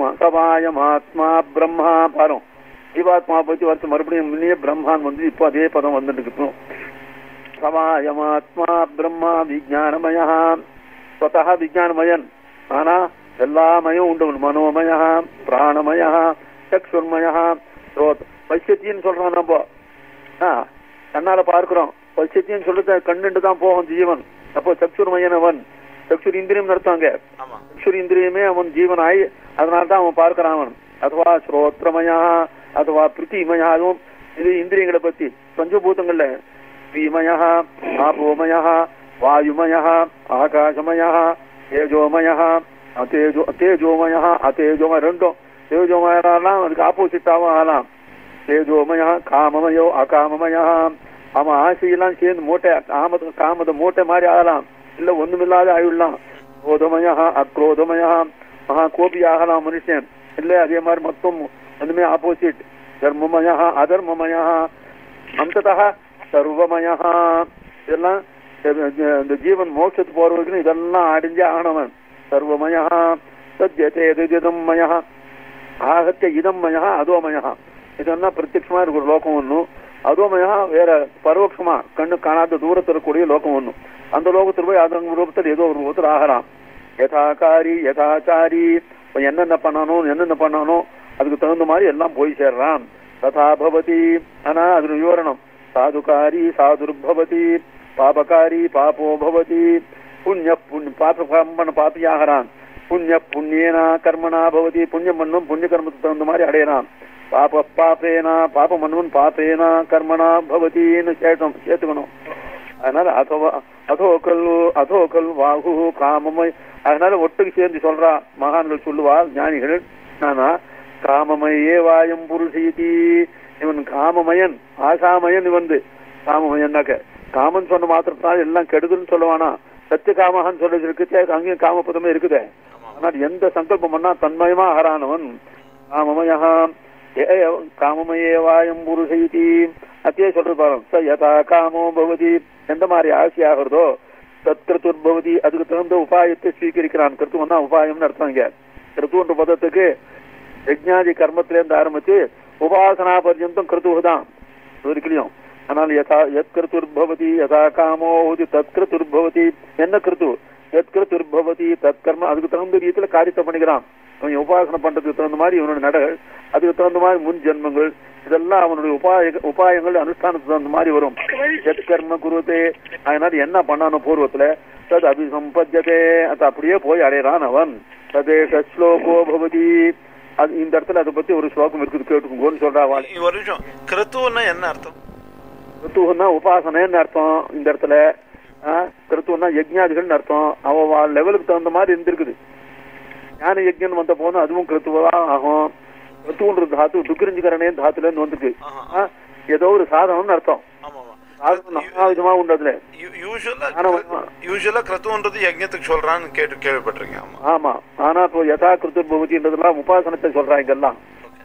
ஜீவாத்மா சபாயமாத்மா பிரம்மா பாரும் ஜீவாத்மா பத்தி வருஷம் மறுபடியும் முன்னே பிரம்மான் வந்து இப்போ அதே பதம் வந்துட்டு இருக்கு சமாயமாத்மா பிரம்மா விஜயானமய ஸ்வதா விஜயானமயன் ஆனா எல்லா மயம் உண்டு மனோமய பிராணமய சக்ஷுர்மய பைசத்தின்னு சொல்றோம் நம்ம ஆ, கண்ணால பார்க்கிறோம் பைசத்தின்னு சொல்லிட்டு கண்ணுண்டு தான் போகும் ஜீவன் அப்போ சக்ஷுர்மயன் அவன் சக்ஷுர் இந்திரியம் நடத்தாங்க ஆமா சக்ஷுர் இந்திரியமே அவன் ஜீவனாய் அதனால தான் அவன் பார்க்கிறான் அவன் அதுவா ஸ்ரோத்ரமயா அதுவா பிரித்திமயா அதுவும் இது இந்திரியங்களை பத்தி பஞ்சபூதங்கள்ல ஸ்ரீமயா ஆபோமயா வாயுமயா ஆகாசமயா தேஜோமயா அத்தேஜோ தேஜோமயா அத்தேஜோமய ரெண்டும் தேஜோமயெல்லாம் அதுக்கு ஆப்போசிட்டாவும் ஆகலாம் தேஜோமயா காமமயோ அகாமமயா அவன் ஆசையெல்லாம் சேர்ந்து மூட்டை காமத காமத மூட்டை மாதிரி ஆகலாம் இல்ல ஒண்ணுமில்லாத ஆயிடலாம் குரோதமயா அக்ரோதமயா மகா கோபி ஆகலாம் மனுஷன் இல்ல அதே மாதிரி மொத்தம் ஒண்ணுமே ஆப்போசிட் தர்மமயா அதர்மமயா அந்ததா சர்வமயா இதெல்லாம் இந்த ஜீவன் மோட்சத்துக்கு போற வரைக்கும் இதெல்லாம் அடைஞ்சே ஆகணவன் சர்வமயா சத்யதே எதிதம் மயா ஆகத்திய இதம் மயா அதோமயா இதெல்லாம் பிரத்யட்சமா இருக்கிற லோகம் ஒண்ணும் அதோமயா வேற பரோட்சமா கண்ணு காணாத தூரத்தில் இருக்கக்கூடிய லோகம் ஒண்ணும் அந்த லோகத்தில் போய் அதன் ரூபத்தில் ஏதோ ஒரு ரூபத்தில் ஆகலாம் யதாகாரி யதாச்சாரி இப்ப என்னென்ன பண்ணணும் என்னென்ன பண்ணணும் அதுக்கு தகுந்த மாதிரி எல்லாம் போய் சேர்றான் ததா பவதி ஆனா அது விவரணம் சாதுகாரி சாதுர்பவதி பாபகாரி பாபோ பவதி புண்ணிய புண்ணிய பாப கர்மன பாப்பியாகிறான் புண்ணிய புண்ணியனா கர்மனா பவதி புண்ணியம் பண்ணும் புண்ணிய கர்மத்துக்கு தகுந்த மாதிரி அடையறான் பாப பாப்பேனா பாபம் பண்ணுவன் பாப்பேனா கர்மனா பவதின்னு சேர்த்தோம் சேர்த்துக்கணும் அதனால அதோ அதோக்கல் அதோக்கல் வாகு காமமை அதனால ஒட்டுக்கு சேர்ந்து சொல்றா மகான்கள் சொல்லுவா ஞானிகள் நானா காமமையே வாயம் புருஷீதி இவன் காமமயன் ஆசாமயன் இவன் காமமயன்னாக்க காமன் சொன்ன மாத்திரத்தினால எல்லாம் கெடுதல்னு சொல்லுவானா சத்திய காமகன்னு சொல்லி இருக்குதே அங்கேயும் காமபதமே இருக்குதே ஆனால் எந்த சங்கல்பம் பண்ணா தன்மயமா ஆகிறானவன் காமமயா ஏ காமமயே வாயம் புருஷைதி அத்தையே சொல்றது பாருங்க ச யதா காமோ பவதி எந்த மாதிரி ஆசை ஆகிறதோ தத் கிருத்துர்பவதி அதுக்கு தகுந்த உபாயத்தை ஸ்வீகரிக்கிறான் கிருத்துவம்னா உபாயம்னு அர்த்தம் இங்க கிருத்துவன்ற பதத்துக்கு யஜ்ஞாதி கர்மத்திலேருந்து ஆரம்பிச்சு உபாசனா பர்யந்தம் கிருத்துவதான் வரைக்கும் ஆனால் யதா எத் கிருத்துர்பவதி யதா காமோ ஹோதி தத் கிருத்துர்பவதி என்ன கிருத்து எத் கிருத்துர்பவதி தத் கர்ம அதுக்கு தகுந்த ரீதியில காரியத்தை பண்ணிக்கிறான் அவன் உபாசனை பண்றதுக்கு தகுந்த மாதிரி இவனோட நடைகள் அதுக்கு தகுந்த மாதிரி முன் ஜென்மங்கள் இதெல்லாம் அவனுடைய உபாய உபாயங்கள் அனுஷ்டானத்துக்கு தகுந்த மாதிரி வரும் எத் கர்ம குருதே அதனால என்ன பண்ணானோ பூர்வத்துல தது அபிசம்பத்தியதே அது அப்படியே போய் அடையறான் அவன் ததேஷ ஸ்லோகோ பவதி அது இந்த இடத்துல அதை பத்தி ஒரு ஸ்லோகம் இருக்குது கேட்டுக்கோன்னு சொல்றா வாழ் ஒரு நிமிஷம் கிருத்துவன்னா என்ன அர்த்தம் கிருத்துவன்னா உபாசனைன்னு அர்த்தம் இந்த இடத்துல கிருத்துவன்னா யஜ்ஞாதிகள்னு அர்த்தம் அவ லெவலுக்கு தகுந்த மாதிரி இருந்திருக்குது ஞான யஜ்ஞன் வந்த போது அதுவும் கிருத்துவா ஆகும் கிருத்துவன்ற தாத்து துக்கிரிஞ்சுக்கரணே தாத்துல இருந்து வந்துருக்கு ஆஹா. ஆ, ஏதோ ஒரு சாதனம்னு அர்த்தம் ஆமா ஆமா சாதனம் நாலா விதமா உண்டு அதுல யூஸ்வலா ஆனா, யூஸ்வலா கிருத்துவன்றது யஜ்ஞத்துக்கு சொல்றான்னு கேட்டு கேள்விப்பட்டிருக்கேன் ஆமா ஆமா ஆனா இப்போ யதா கிருத்து பவதின்றதெல்லாம் உபாசனத்தை சொல்றாங்க இங்கெல்லாம்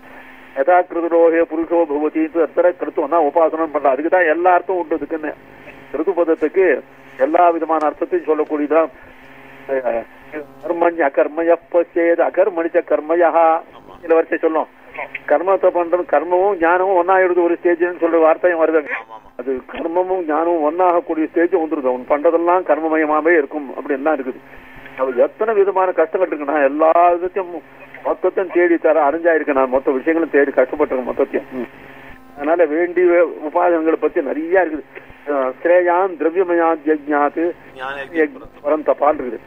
யதா கிருதரோகே புருஷோ பவதி அத்தர கிருத்துவம் உபாசனம் பண்றான் அதுக்கு தான் எல்லா அர்த்தம் உண்டு இதுக்குன்னு கிருத்து பதத்துக்கு எல்லா விதமான அர்த்தத்தையும் சொல்லக்கூடியதான் அஹ், கர்மண்ய அகர்மய பசேது அகர்மணிச்ச கர்மயா ஆமா சில வருஷம் சொல்லும் கர்மத்தை பண்றது கர்மமும் ஞானமும் ஒன்னாயிடுது ஒரு ஸ்டேஜ்னு சொல்ற வார்த்தையும் வருது ஆமா ஆமா அது கர்மமும் ஞானமும் ஒன்னாகக்கூடிய ஸ்டேஜ் வந்துருது அவன் பண்றதெல்லாம் கர்மமயமாவே இருக்கும் அப்படின்லாம் இருக்குது அவர் எத்தனை விதமான கஷ்டங்கள் இருக்கு நான் எல்லா விதத்தையும் மொத்தத்தையும் தேடி தர அறிஞ்சாயிருக்கேன் நான் மொத்த விஷயங்களும் தேடி கஷ்டப்பட்டிருக்கேன் மொத்தத்தையும் ம். அதனால வேண்டிய உபாதனங்களை பத்தி நிறைய இருக்குது அஹ், ஸ்ரேயான் திரவியமயா ஜக்ஞாத்து ஞான பரம் தப்பால் இருக்குது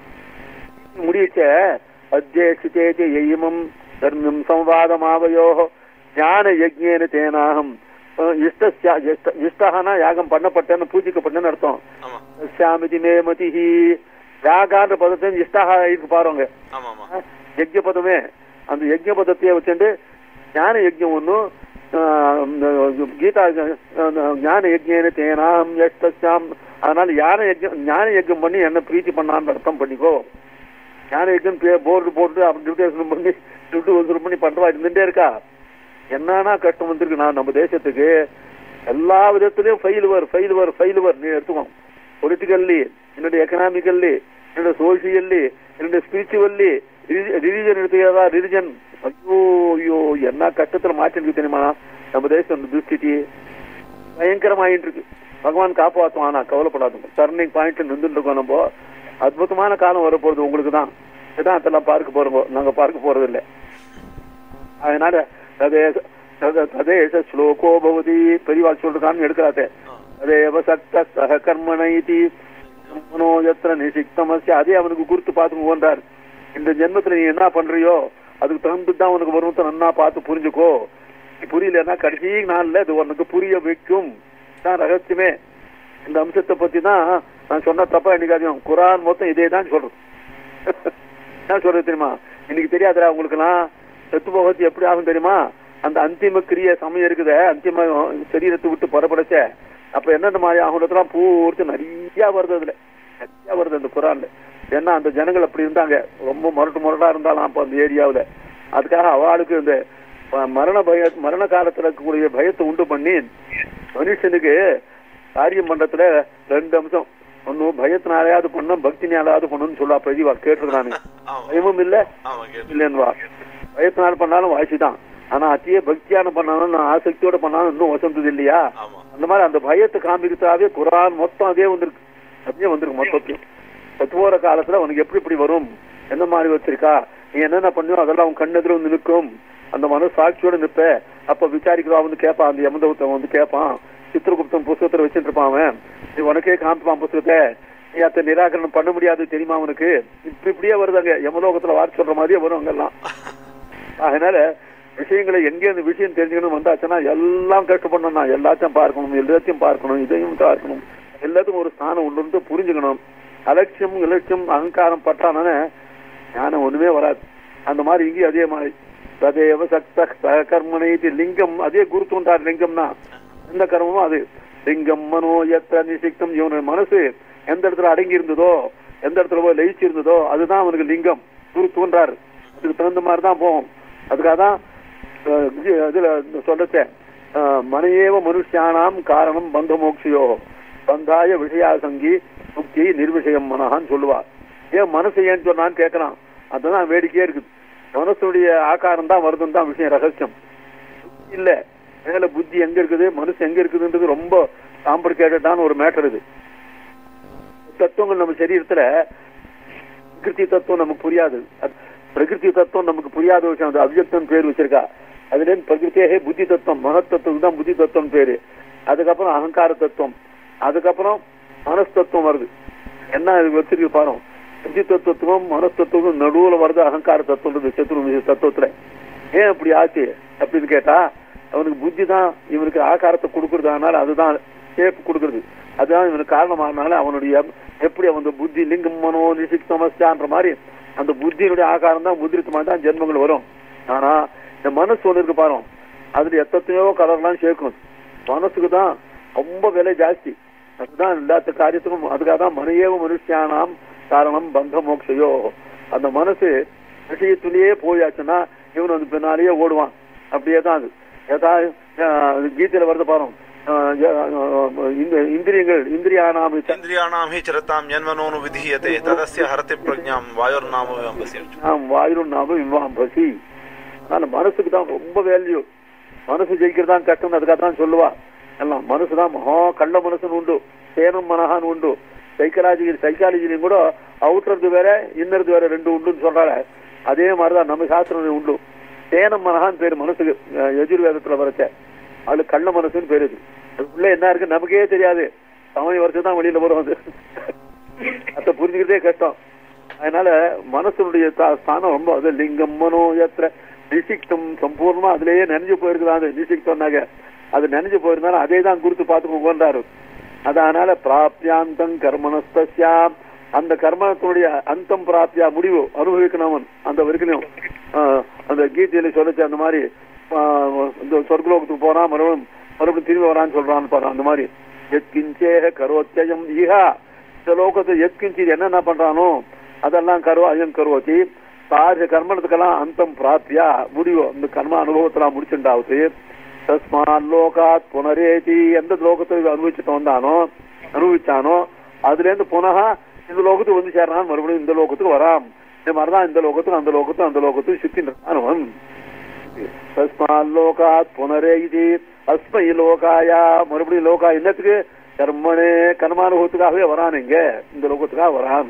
முடிச்ச அத்தியேசித்தேதி எய்மம் தர்மியம் சம்வாதமாவையோ ஞான யஜ்ஞேன தேனாகம் அஹ், இஷ்டஸ்யா இஷ்ட- இஷ்டஹனா யாகம் பண்ணப்பட்டேன்னு பூஜிக்கப்பட்டேன்னு அர்த்தம் ஆமா சாமிதி மே மதிஹி யாகான்ற பதத்தை இஷ்டஹா இருக்கு பாருங்க ஆமா ஆமா யஜ்ய பதமே அந்த யஜ்ய பதத்தையே வச்சுட்டு ஞான யஜ்யம் ஒன்னும் கீதா அஹ், ஞான யஜ்யேன தேனாம் எஷ்டாம் அதனால ஞான யஜ்யம் ஞான யஜ்யம் பண்ணி என்ன பிரீத்தி பண்ணான்னு அர்த்தம் பண்ணிக்கோ ஞான யஜ்யம் போர்டு போட்டு அப்ளிகேஷன் பண்ணி துட்டு வசூல் பண்ணி பண்றவா இருந்துட்டே இருக்கா என்னன்னா கஷ்டம் வந்திருக்கு நான் நம்ம தேசத்துக்கு எல்லா விதத்திலையும் ஃபெயிலுவர் ஃபெயிலுவர் ஃபெயிலுவர் நீ எடுத்துக்கோ பொலிட்டிக்கல்லி என்னுடைய எக்கனாமிக்கல்லி என்னுடைய சோசியல்லி என்னுடைய ஸ்பிரிச்சுவல்லி ரிலிஜன் எடுத்துக்கிறதா ரிலிஜன் ஐயோ ஐயோ என்ன கஷ்டத்துல மாற்றிருக்கு தெரியுமா நம்ம தேசம் துஸ்திதி பயங்கரமாயிட்டு இருக்கு பகவான் காப்பாற்றுவான் நான் கவலைப்படாதுங்க டர்னிங் பாயிண்ட் நின்றுட்டு இருக்கோம் நம்ம அற்புதமான காலம் வரப்போறது உங்களுக்கு தான் இதான் அதெல்லாம் பார்க்க போறோம் நாங்க பார்க்க போறது இல்லை அதனால ததே தத- ததேச ஸ்லோகோ பவதி பெரியவா சொல்றான்னு எடுக்கிறாத்தே ததேவ சக்த சக கர்மண இதி மனோ எத்திர நிசிக்தமஸ்ய அதே அவனுக்கு குறித்து பார்த்து போன்றார் இந்த ஜென்மத்துல நீ என்ன பண்றியோ அதுக்கு தகுந்து தான் உனக்கு வரும் நன்னா பார்த்து புரிஞ்சுக்கோ நீ புரியலன்னா கடைசி நாள்ல இது உனக்கு புரிய வைக்கும் தான் ரகசியமே இந்த அம்சத்தை பத்தி தான் நான் சொன்ன தப்பா என்னைக்காதையும் குரான் மொத்தம் இதே தான் சொல்றது என்ன சொல்றது தெரியுமா இன்னைக்கு தெரியாதுடா உங்களுக்குலாம் செத்து போகிறது எப்படி ஆகும் தெரியுமா அந்த அந்திம கிரிய சமயம் இருக்குதே அந்திம சரீரத்தை விட்டு புறப்படச்ச அப்ப என்னென்ன மாதிரி ஆகுறதுலாம் பூர்த்தி நிறைய வருது அதுல நிறைய வருது அந்த குரான்ல ஏன்னா அந்த ஜனங்கள் அப்படி இருந்தாங்க ரொம்ப முரட்டு முரட்டா இருந்தாலும் அப்ப அந்த ஏரியாவுல அதுக்காக அவளுக்கு இந்த ம- மரண பய மரண காலத்துல இருக்கக்கூடிய பயத்தை உண்டு பண்ணி மனுஷனுக்கு காரியம் பண்றதுல ரெண்டு அம்சம் ஒண்ணு பயத்தினாலையாவது பண்ணும் பக்தினாலாவது பண்ணணும்னு சொல்லா பிரதிவா கேட்டிருக்கானு ஆமா பயமும் இல்ல ஆமா கேட்டு இல்லைன்னுவா பயத்தினால பண்ணாலும் வாசிதான் ஆனா அத்தியே பக்தியான பண்ணாலும் நான் ஆசக்தியோட பண்ணாலும் இன்னும் வசந்தது இல்லையா ஆமா அந்த மாதிரி அந்த பயத்தை காமிக்கிறதாவே குரான் மொத்தம் அதே வந்திருக்கு அப்படியே வந்திருக்கு மொத்தத்தையும் தத்துவோர காலத்துல உனக்கு எப்படி இப்படி வரும் என்ன மாதிரி வச்சிருக்கா நீ என்னென்ன பண்ணியோ அதெல்லாம் உன் கண்ணெதிர வந்து நிற்கும் அந்த மன சாட்சியோட நிப்ப அப்ப விசாரிக்கிறவா வந்து கேட்பான் அந்த யமதவுத்தன் வந்து கேட்பான் சித்திரகுப்தன் புஸ்தகத்துல வச்சுட்டு இருப்பான் அவன் நீ உனக்கே காமிப்பான் புஸ்தகத்தை நீ அத்தை நிராகரணம் பண்ண முடியாது தெரியுமா அவனுக்கு இப்படி இப்படியே வருதாங்க யமலோகத்துல வார்த்தை சொல்ற மாதிரியே வரும் அங்கெல்லாம் அதனால விஷயங்களை எங்கே அந்த விஷயம் தெரிஞ்சுக்கணும் வந்தாச்சுன்னா எல்லாம் கஷ்டப்படணும் எல்லாத்தையும் பார்க்கணும் எல்லாத்தையும் பார்க்கணும் இதையும் பார்க்கணும் எல்லாத்துக்கும் ஒரு ஸ்தானம் உண்டு புரிஞ்சுக்கணும் அலட்சியம் இலட்சியம் அகங்காரம் பட்டானே ஞானம் ஒண்ணுமே வராது அந்த மாதிரி இங்கேயும் அதே மாதிரி ததேவ சக்த சகர்மனை லிங்கம் அதே குருத்துண்டார் லிங்கம்னா எந்த கர்மமும் அது லிங்கம் மனோ எத்த நிசிக்தம் இவனுடைய மனசு எந்த இடத்துல அடங்கி இருந்ததோ எந்த இடத்துல போய் லயிச்சு இருந்ததோ அதுதான் அவனுக்கு லிங்கம் குரு தோன்றாரு அதுக்கு தகுந்த மாதிரி தான் போகும் அதுக்காக தான் அஹ், இது- இதுல சொல்லச்சேன் மனையேவ மனுஷியானாம் காரணம் பந்த மோக்ஷியோ பந்தாய விஷயாசங்கி முக்தி நிர்விஷயம் மனஹான்னு சொல்லுவா ஏன் மனசு ஏன்னு சொன்னான்னு கேட்கலாம் அதுதான் வேடிக்கையே இருக்குது மனசுடைய ஆகாரம் தான் வருதுன்னு தான் விஷயம் ரகசியம் இல்ல மேல புத்தி எங்க இருக்குது மனசு எங்க இருக்குதுன்றது ரொம்ப காம்ப்ளிகேட்டடான ஒரு மேட்டர் இது தத்துவங்கள் நம்ம சரீரத்துல பிரகிருதி தத்துவம் நமக்கு புரியாது அது பிரகிருதி தத்துவம் நமக்கு புரியாத விஷயம் அது அவ்யக்தம் பேர் வச்சிருக்கா அதுல இருந்து பிரகிருத்தியே புத்தி தத்துவம் மகத்தத்துவம் தான் புத்தி தத்துவம் பேரு அதுக்கப்புறம் அகங்கார தத்துவம் அதுக்கப்புறம் மனஸ் தத்துவம் வருது என்ன இது வச்சிருக்கு பாருங்க புத்தி தத்துவத்துக்கும் மனஸ் தத்துவம் நடுவுல வருது அகங்கார தத்துவம் சத்துரு தத்துவத்துல ஏன் அப்படி ஆச்சு அப்படின்னு கேட்டா அவனுக்கு புத்தி தான் இவனுக்கு ஆகாரத்தை கொடுக்கறதுனால அதுதான் ஷேப் கொடுக்கறது அதுதான் இவனுக்கு காரணமானால அவனுடைய எப்படி அவன் அந்த புத்தி லிங்கம் மனோ நிசிக்தமஸ்தான்ற மாதிரி அந்த புத்தியினுடைய ஆகாரம் தான் முதிரித்தமா தான் ஜென்மங்கள் வரும் ஆனா இந்த மனசு ஒண்ணு இருக்கு பாருங்க அதுல எத்தனையோ கலர்லாம் சேர்க்கணும் மனசுக்கு தான் ரொம்ப விலை ஜாஸ்தி அதுதான் எல்லாத்த காரியத்துக்கும் அதுக்காக தான் மனையேவ மனுஷியானாம் காரணம் பந்த மோக்ஷையோ அந்த மனசு விஷயத்திலேயே போயாச்சுன்னா இவன் வந்து பின்னாலேயே ஓடுவான் அப்படியே தான் அது ஏதா அஹ், கீதையில வருது பாருங்க அஹ், அஹ், இந்த இந்திரியங்கள் இந்திரியானாம் இந்திரியாணாம் ஹி சரதாம் ஜன்மனோனு விதீயதே ததஸ்ய ஹரதி பிரஜாம் வாயுர்நாம விவம்பசி நாம் வாயிரும் நாம இவ்வாம் பசி அதனால மனசுக்கு தான் ரொம்ப வேல்யூ மனசு ஜெயிக்கிறது தான் கஷ்டம் அதுக்காக தான் சொல்லுவா எல்லாம் மனசு தான் மகா கள்ள மனசுன்னு உண்டு சேனம் மனஹான்னு உண்டு சைக்காலஜி சைக்காலஜிலையும் கூட அவுட்டர்து வேற இன்னர்து வேற ரெண்டு உண்டுன்னு சொல்றாங்க அதே மாதிரிதான் நம்ம சாஸ்திரம் உண்டு சேனம் மனஹான் பேரு மனசுக்கு அஹ், எஜுர்வேதத்துல வரச்ச அது கள்ள மனசுன்னு பேரு இது அதுக்குள்ள என்ன இருக்கு நமக்கே தெரியாது சமய வருஷம் தான் வெளியில வரும் அது அதை புரிஞ்சுக்கிறதே கஷ்டம் அதனால மனசுடைய தா- ஸ்தானம் ரொம்ப அது லிங்கம் மனோ எத்திர நிசிக்தம் சம்பூர்ணமா அதுலயே நினைஞ்சு போயிருக்குதா அது நிசிக்தம்னாக்க அது நினைஞ்சு போயிருந்தாலும் அதே தான் குறித்து பார்த்து உட்கார்ந்தாரு அதனால பிராப்தியாந்தம் கர்மணஸ்தியாம் அந்த கர்மத்தினுடைய அந்தம் பிராப்தியா முடிவு அனுபவிக்கணும் அவன் அந்த வரைக்கும் ஆஹ், அந்த கீதையில சொல்லிச்சு அந்த மாதிரி ஆஹ், இந்த சொர்க்கலோகத்துக்கு போறான் மறுபடியும் மறுபடியும் திரும்பி வரான்னு சொல்றான்னு பாரு அந்த மாதிரி எத்கிஞ்சேக கரோத்தியம் ஈகா இந்த லோகத்தை எத்கிஞ்சி என்னென்ன பண்றானோ அதெல்லாம் கருவா அயம் கருவத்தி சாரிய கர்மணத்துக்கெல்லாம் அந்தம் பிராப்தியா முடிவு இந்த கர்ம அனுபவத்தெல்லாம் முடிச்சுட்டாவது தஸ்மான் லோகாத் புனரேதி எந்த லோகத்தை அனுபவிச்சுட்டு வந்தானோ அனுபவிச்சானோ அதுல இருந்து புனகா இந்த லோகத்துக்கு வந்து சேர்றான் மறுபடியும் இந்த லோகத்துக்கு வராம் இந்த மாதிரிதான் இந்த லோகத்துக்கும் அந்த லோகத்துக்கும் அந்த லோகத்துக்கும் சுத்தின்னு இருக்கான் அவன் தஸ்மால் லோகாத் புனரே இது அஸ்மை லோகாயா மறுபடியும் லோகா என்னத்துக்கு கர்மனே கர்மானுபவத்துக்காகவே வரான் இங்க இந்த லோகத்துக்காக வரான்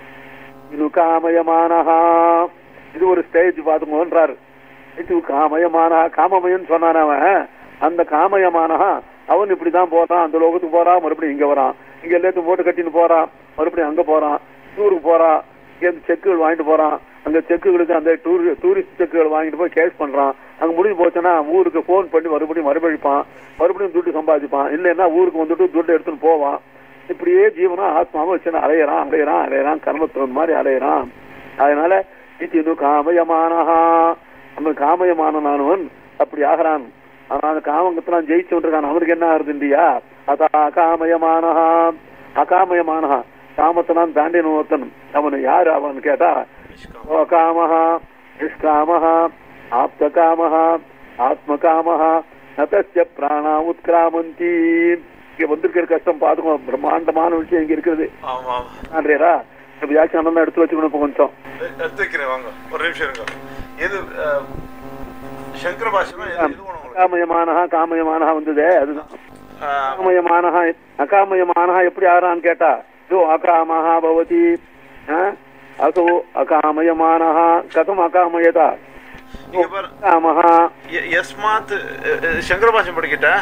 இது காமயமானஹா இது ஒரு ஸ்டேஜ் பார்த்துக்கோன்றாரு இது காமயமானா காமமயன்னு சொன்னான் அவன் அந்த காமயமானஹா அவன் இப்படிதான் போறான் அந்த லோகத்துக்கு போறான் மறுபடியும் இங்க வரான் இங்க எல்லாத்தையும் போட்டு கட்டின்னு போறான் மறுபடியும் அங்க போறான் டூருக்கு போறான் இங்க இருந்து செக்குகள் வாங்கிட்டு போறான் அங்க செக்குகளுக்கு அந்த டூர் டூரிஸ்ட் செக்குகள் வாங்கிட்டு போய் கேஷ் பண்றான் அங்க முடிஞ்சு போச்சுன்னா ஊருக்கு போன் பண்ணி மறுபடியும் மறுபழிப்பான் மறுபடியும் துட்டு சம்பாதிப்பான் இல்லைன்னா ஊருக்கு வந்துட்டு துட்டு எடுத்துன்னு போவான் இப்படியே ஜீவனம் ஆத்மாவை வச்சு அலையறான் அலையறான் அலையறான் கர்மத்துவன் மாதிரி அலையறான் அதனால இது காமயமானஹா அந்த காமயமானவன் அப்படி ஆகிறான் ஆனா அந்த காமங்கத்தான் ஜெயிச்சு இருக்கான் அவனுக்கு என்ன ஆகுது இல்லையா அத அகாமயமானஹா அகாமயமானஹா காமத்தனான் தாண்டின ஒருத்தன் அவன் யாரு அவன் கேட்டா காமஹா நிஷ்காமஹா ஆப்தகாமஹா ஆத்மகாமஹா நதஸ்ய பிராணா உத்கிராமந்தி இங்க வந்திருக்கிற கஷ்டம் பாத்துக்கோ பிரம்மாண்டமான விஷயம் இங்க இருக்குது ஆமா ஆமா ஆண்ட்ரேரா இப்ப வியாக்கியானம் தான் எடுத்து வச்சுக்கணும் இப்ப கொஞ்சம் எ- எடுத்து வைக்கிறேன் வாங்க ஒரு நிமிஷம் இருங்க எது அஹ், சங்கர பாஷமா எது எது வேணும் உங்களுக்கு அகாமயமானஹா காமயமானஹா வந்ததே அதுதான் அஹ், அகாமயமானஹா அகாமயமானஹா எப்படி ஆறான்னு கேட்டா ஜோ அகாமஹா பவதி ஆ? அசோ அகாமயமானஹா கதம் அகாமயதா இங்க பாரு காமஹா ய- யஸ்மாத் அஹ், அஹ், சங்கர பாஷம் படிக்கிட்டா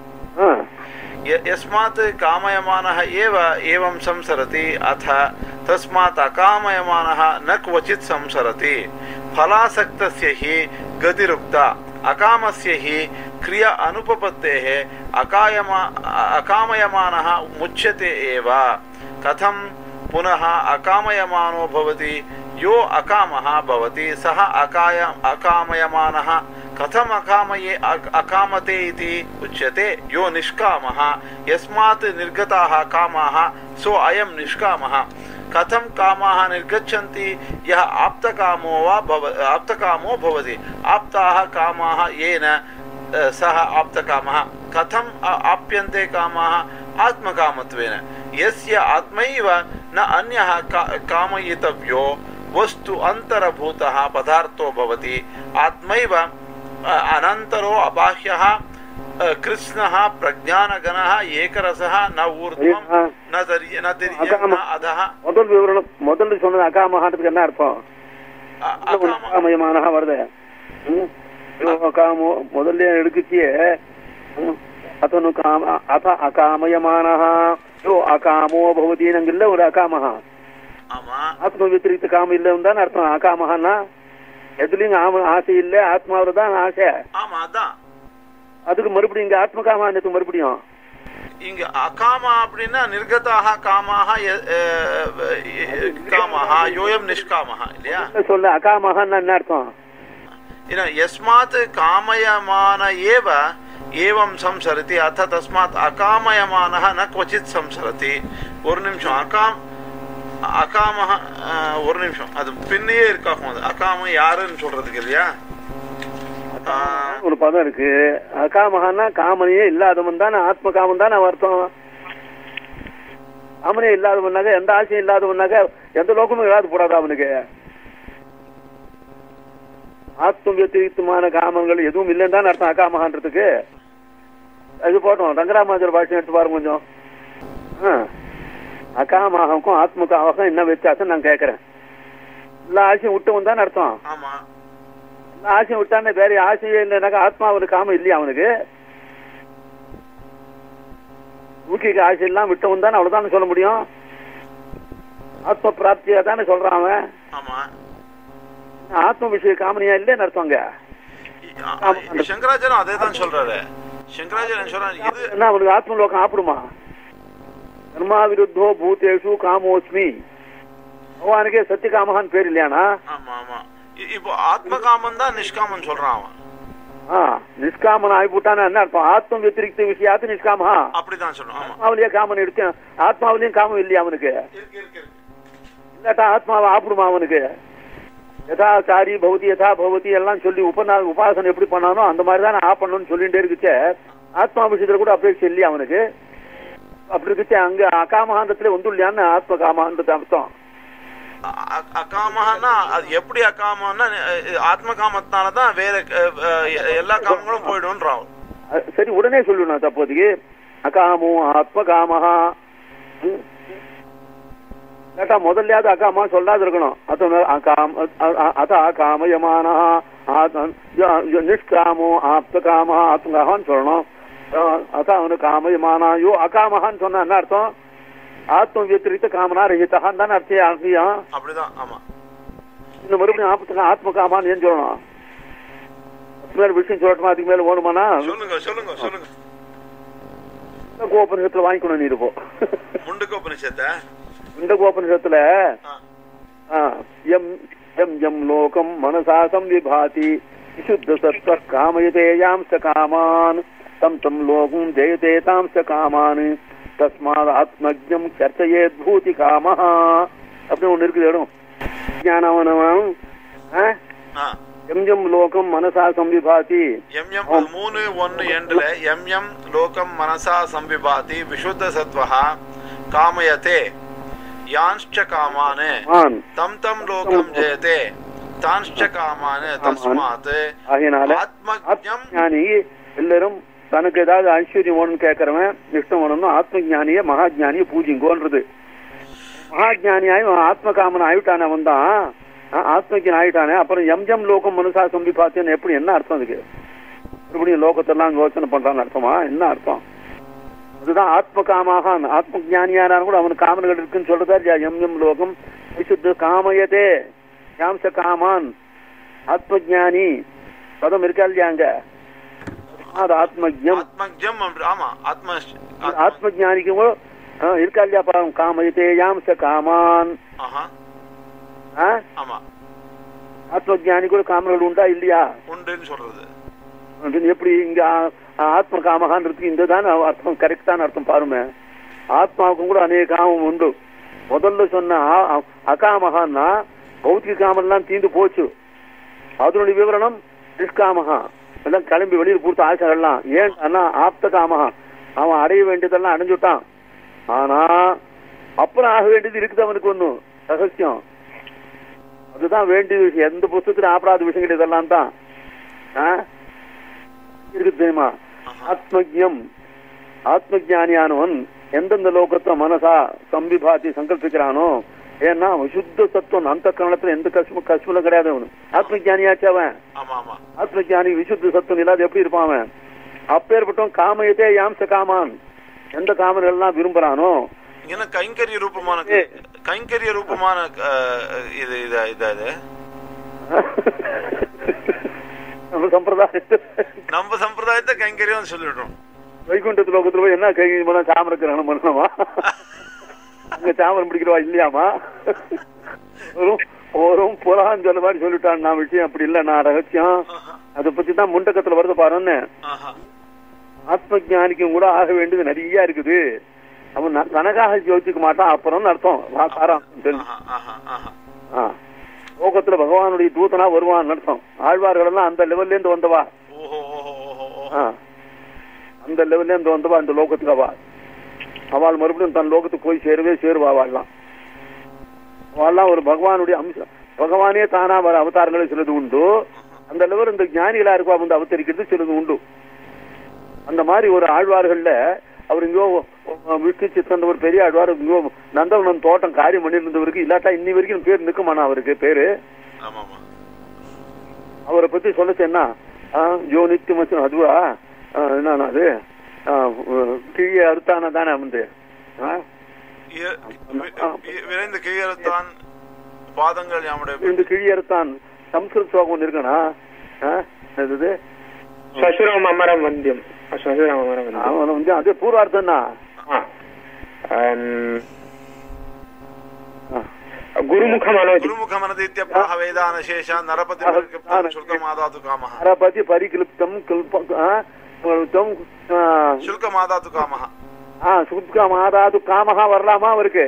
ஆ. य- यस्मात् कामयमानः एव एवं संसरति अथ तस्मात् अकामयमानः न क्वचित् संसरति फलासक्तस्य हि गतिरुक्ता अकामस्य हि क्रिया अनुपपत्तेः अकायमा अकामयमानः मुच्यते एव कथं पुनः अकामयमानो भवति यो अकामः भवति सः अकाय अकामयमानः कथम् अकामये अक- अकामते इति उच्यते यो निष्कामः यस्मात् निर्गताः कामाः सो अयं निष्कामः कथं कामाः निर्गच्छन्ति यः आप्तकामो वा भव आप्तकामो भवति आप्ताः कामाः येन अ, सः आप्तकामः कथम् आ- आप्यन्ते कामाः आत्मकामत्वेन यस्य आत्मैव न अन्यः का- कामयितव्यो वस्तु अन्तरभूतः पदार्थो भवति आत्मैव अ, अनन्तरो अबाह्यः अ, कृष्णः प्रज्ञानगणः एकरसः न ऊर्ध्वं न दर्य न तिर्यं न अधः முதல் விவரணம் முதல்ல சொன்னது அகாமஹான்றதுக்கு என்ன அர்த்தம் अ- अकामः அகாமயமானஹா வருது ம்? யோ அகாமோ முதல்ல எடுக்குச்சியே ம்? அத்தனு காம அத அகாமயமானஹா யோ அகாமோ பவதி இல்ல ஒரு அகாமஹா ஆமா ஆத்ம வித்திரிக்த காமம் இல்லைன்னு தான் அர்த்தம் அகாமஹான்னா எதுலயும் ஆம ஆசை இல்ல ஆத்மாவில தான் ஆசை ஆமா அதான் அதுக்கு மறுபடியும் இங்க ஆத்ம காமானத்துக்கு மறுபடியும் இங்க அகாமா அப்படின்னா நிர்கதாக காமாக ய- அஹ், அஹ், காமாக யோயம் நிஷ்காமः இல்லையா சொல்ல அகாமஹான்னா என்ன அர்த்தம் ஏன்னா யஸ்மாத் காமயமான ஏவ ஏவம் சம்சரதி அத்த தஸ்மாத் அகாமயமானः ந क्वचित् சம்சரதி ஒரு நிமிஷம் அகாம் அகாமஹ அஹ், ஒரு நிமிஷம் அது பின்னையே இருக்காகும் அது அகாம யாருன்னு சொல்றதுக்கு இல்லையா ஆஹ், ஒரு பதம் இருக்கு அகாமஹான்னா காமனையே இல்லாதவன் தானே ஆத்ம காமன் தானே அர்த்தம் காமனே இல்லாதவனாக்க எந்த ஆசையும் இல்லாதவனாக்க எந்த லோகமும் இல்லாது போடாது அவனுக்கு ஆத்ம வத்திரிகமான காமங்கள் எதுவும் இல்லைன்னு தான் அர்த்தம் அகாமகான்றதுக்கு அது போட்டோம் ரங்கராமாஜர் பாஷை எடுத்து பாருங்க கொஞ்சம் ஆ. அகாமகமுக்கும் ஆத்மகாமகம் என்ன வித்தியாசம் நான் கேட்கறேன் எல்லா ஆசையும் விட்டவன் தான் அர்த்தம் ஆமா எல்லா ஆசையும் விட்டானே வேற ஆசையே இல்லைனாக்கா ஆத்மா அவனுக்கு காமம் இல்லையா அவனுக்கு ஊக்கிக்கு ஆசை எல்லாம் விட்டவன் தானே அவ்வளவுதானே சொல்ல முடியும் ஆத்ம பிராப்தியா தானே சொல்றான் அவன் ஆமா ஆத்ம விஷய காமனியா இல்லைன்னு அர்த்தங்க இ- சங்கராச்சாரம் அதே தான் சொல்றாரு சங்கராச்சாரம் சொல்றாரு இது என்ன அவனுக்கு ஆத்ம லோகம் ஆப்பிடுமா கர்மா விருத்தோ பூதேஷு காமோஸ்மி பகவானுக்கே சத்திய காமகான் பேர் இல்லையானா ஆமா ஆமா இ- இப்போ ஆத்ம காமம் தான் நிஷ்காமம் சொல்றான் அவன் ஆ நிஷ்காமன் ஆகிவிட்டானா என்ன அர்த்தம் ஆத்ம வத்திரிக்த விஷயாத்து நிஷ்காமஹா அப்படிதான் சொல்றான் ஆமா ஆத்மாவிலேயே காமன் எடுத்து ஆத்மாவிலையும் காமம் இல்லையா அவனுக்கு இருக்கு இருக்கு இருக்கு இல்லாட்டா ஆத்மாவை ஆப்பிடுமா அவனுக்கு யதா சாரி பௌதி யதா பவதி எல்லாம் சொல்லி உபநா உபாசனை எப்படி பண்ணானோ அந்த மாதிரி தான் ஆப்பணும்னு சொல்லிட்டே இருக்குச்சே ஆத்மா விஷயத்துல கூட அபேட்சை இல்லையா அவனுக்கு அப்படி இருக்குச்சே அங்க அகாமகாந்தத்துல வந்து இல்லையான்னு ஆத்ம காமான்றது அர்த்தம் அ- அகாமஹன்னா அது எப்படி அகாமன்னா அஹ், ஆத்ம காமத்தினால தான் வேற அஹ், அஹ், எல்லா காமங்களும் போயிடும்ன்றான் அஹ் சரி உடனே சொல்லணும் தப்போதைக்கு அகாமோ ஆத்மகாமஹா ம். கேட்டா முதல்லையாவது அகாமா சொல்லாது இருக்கணும் அத்த அகாம் அ- அ- அத அகாமயமான நிஷ்காமோ ஆப்தகாமா ஆத்மகான்னு சொல்லணும் அஹ் அத அவனு காமயமானா யோ அகாமஹான்னு சொன்னா என்ன அர்த்தம் ஆத்ம வியத்திரித்த காமனா ரஹிதஹான்னு தானே அர்த்தம் அர்த்தம் அப்படிதான் ஆமா இந்த மறுபடியும் ஆப்தகா ஆத்மகாமான்னு ஏன் சொல்லணும் அதுக்கு மேல விஷயம் சொல்லட்டுமா அதுக்கு மேல ஓணுமானா சொல்லுங்க சொல்லுங்க சொல்லுங்க கோபனிஷத்துல வாங்கிக்கணும் நீ இருப்போம் முண்டுக்கு உபனிஷத்தை இந்த கோபனிஷத்துல ஆ, ஆ, எம் எம் எம் லோகம் மனசா சம்விபாதி விசுத்த சத்வ காமயதே யாம்ச காமான் தம் தம் லோகம் ஜெயதே தாம்ச காமான் தஸ்மாத் ஆத்மஜம் சர்ச்சயேத் பூதி காமஹா அப்படின்னு ஒண்ணு இருக்குது இடம் ஞானவனவன் ஆ. எம் எம் லோகம் மனசா சம்விபாதி எம் எம் அது மூணு ஒன்னு எண்டுல எம் எம் லோகம் மனசா சம்பிபாதி விசுத்த சத்வஹா காமயதே யான்ஷ்ச காமானு ஆன் தம் தம் லோகம் ஜெயதே தான்ஷ்ச காமானு தஸ்மாத் ஆகையினால ஆத்மஜம் ஞானி எல்லாரும் தனக்கு ஏதாவது ஐஸ்வர்யம் வேணும்னு கேட்கறவன் இஷ்டம் வேணும்னு ஆத்ம ஞானிய மகா ஞானிய பூஜிங்கோன்றது மகா ஞானியாய் ஆத்ம காமன் ஆயிட்டானே அவன் தான் ஆத்மஜன் ஆயிட்டானே அப்புறம் எம் எம் லோகம் மனுஷா சம்பி பார்த்தேன்னு எப்படி என்ன அர்த்தம் அதுக்கு மறுபடியும் லோகத்தெல்லாம் யோசனை பண்றான்னு அர்த்தமா என்ன அர்த்தம் அதுதான் ஆத்ம காமாக ஆத்ம ஞானியானாலும் கூட அவனுக்கு காமன்கள் இருக்குன்னு சொல்றதா இல்லையா எம் எம் லோகம் விசுத்த காமயதே யாம்ச காமான் ஆத்ம ஞானி பதம் இருக்கா இல்லையா அங்க அது ஆத்மஜம் ஆத்மஜம் அப்படி- ஆமா ஆத்ம ஆத்ம ஞானிக்கும் கூட, ஆ, இருக்கா இல்லையா பாவம் காமயதே யாம்ச காமான் ஆஹா ஆ? ஆமா ஆத்ம ஞானி கூட காமங்கள் உண்டா இல்லையா உண்டுன்னு சொல்றது அப்படின்னு எப்படி இங்க ஆ- ஆத்ம காமகான்றதுக்கு இந்த தான் அர்த்தம் கரெக்டான அர்த்தம் பாருங்க ஆத்மாவுக்கும் கூட அநேக காமம் உண்டு முதல்ல சொன்ன ஆ- அ- அகாமகான்னா பௌத்திக காமெல்லாம் தீந்து போச்சு அதனுடைய விவரணம் நிஷ்காமகா எல்லாம் கிளம்பி வெளியில் கொடுத்த ஆசைகள்லாம் ஏன் ஆனா ஆப்த காமகா அவன் அடைய வேண்டியதெல்லாம் அடைஞ்சுட்டான் ஆனா அப்புறம் ஆக வேண்டியது இருக்குது அவனுக்கு ஒண்ணும் ரகசியம் அதுதான் வேண்டிய விஷயம் எந்த புஸ்தகத்திலும் ஆப்படாத விஷயம் கிடையாது இதெல்லாம் தான் ஆ? இருக்கு தெரியுமா ஆஹா. ஆத்மஜம் ஆத்மஜானியானவன் எந்தெந்த லோகத்தை மனசா சம்பிபாத்தி சங்கல்பிக்கிறானோ ஏன்னா அவன் சுத்த சத்துவம் அந்த கரணத்துல எந்த கஷ்ம கஷ்மலும் கிடையாது அவனு ஆத்மஜானியாச்சு அவன் ஆமா ஆமா ஆத்மஜானி விசுத்த சத்துவம் இல்லாத எப்படி இருப்பான் அவன் அப்பேற்பட்டவன் காமயத்தே யாம்ச காமான் எந்த காமர்கள் எல்லாம் விரும்புறானோ இங்க கைங்கரிய ரூபமான கைங்கரிய ரூபமான அஹ், இது இது இது இது நம்ம சம்பிரதாயம் நம்ம சம்பிரதாயத்தை கைங்கரியம் சொல்லிடுறோம் வைகுண்டத்து லோகத்துல போய் என்ன கை பண்ண சாமர கிரகணம் பண்ணணுமா அங்க சாமரம் பிடிக்கிறவா இல்லையாமா ஒரு ஒரு புறான்னு சொல்ல மாதிரி சொல்லிட்டான் நான் விஷயம் அப்படி இல்ல நான் ரகசியம் ஆஹா. அதை பத்தி தான் முண்டக்கத்துல வருது பாருன்னு ஆஹா. ஆத்ம ஞானிக்கும் கூட ஆக வேண்டியது நிறைய இருக்குது அவன் ந- தனக்காக யோசிக்க மாட்டான் அப்புறம் அர்த்தம் வா- சாராம் தெரிஞ்சு. ஆஹா. ஆஹா. ஆஹா. ஆ. லோகத்துல பகவானுடைய தூதனா வருவான் அர்த்தம் ஆழ்வார்கள் எல்லாம் அந்த லெவல்ல இருந்து வந்தவா ஓஹோ ஓஹோ ஓஹோ ஓஹோ. ஆ. அந்த லெவல்ல இருந்து வந்தவா அந்த லோகத்துக்கு அவா அவள் மறுபடியும் தன் லோகத்துக்கு போய் சேரவே சேருவா அவள்லாம் அவள்லாம் ஒரு பகவானுடைய அம்சம் பகவானே தானா வர அவதாரங்களை சிலது உண்டு அந்த லெவல் இந்த ஞானிகளா இருக்கா வந்து அவதரிக்கிறது சிலது உண்டு அந்த மாதிரி ஒரு ஆழ்வார்கள்ல அவர் இங்கோ விஷ்ணு சித்தன் ஒரு பெரிய ஆழ்வார் இங்கோ நந்தவனம் தோட்டம் காரியம் பண்ணியிருந்தவருக்கு இல்லாட்டா இன்னி வரைக்கும் பேர் நிக்குமாண்ணா அவருக்கு பேரு ஆமா ஆமா அவரை பத்தி சொல்லச்சு என்ன ஆ, ஜோ நித்தியமச்சன் அதுவா ஆ, என்னன்னா அது ஆ, கீழே அறுத்தான தானே வந்து ஆ? இ- வி- வி- விரைந்து கீழத்தான் பாதங்கள் நம்முடைய இந்த கிழி அறுத்தான் சம்ஸ்கிருத ஸ்லோகம் ஒன்று இருக்கணா இது ஸ்வசுரம் அமரம் வந்தியம் ஸ்வசுரம் அமரம் வந்தியம் அவன் வந்து அதே பூர்வார்த்தம்னா ஆ. அம், குருமுகம் அனோதி குருமுகமனதித்யப்ராஹ வேதானசேஷ நரபதி சுல்கமாதாது காமஹ அரபதி பரிகிளிப்தம் கில்பம் ஆ, கில்பம், ஆ, சுல்கமாதாது காமஹ ஆ சுத்கா மாதாது காமகா வரலாமா அவருக்கு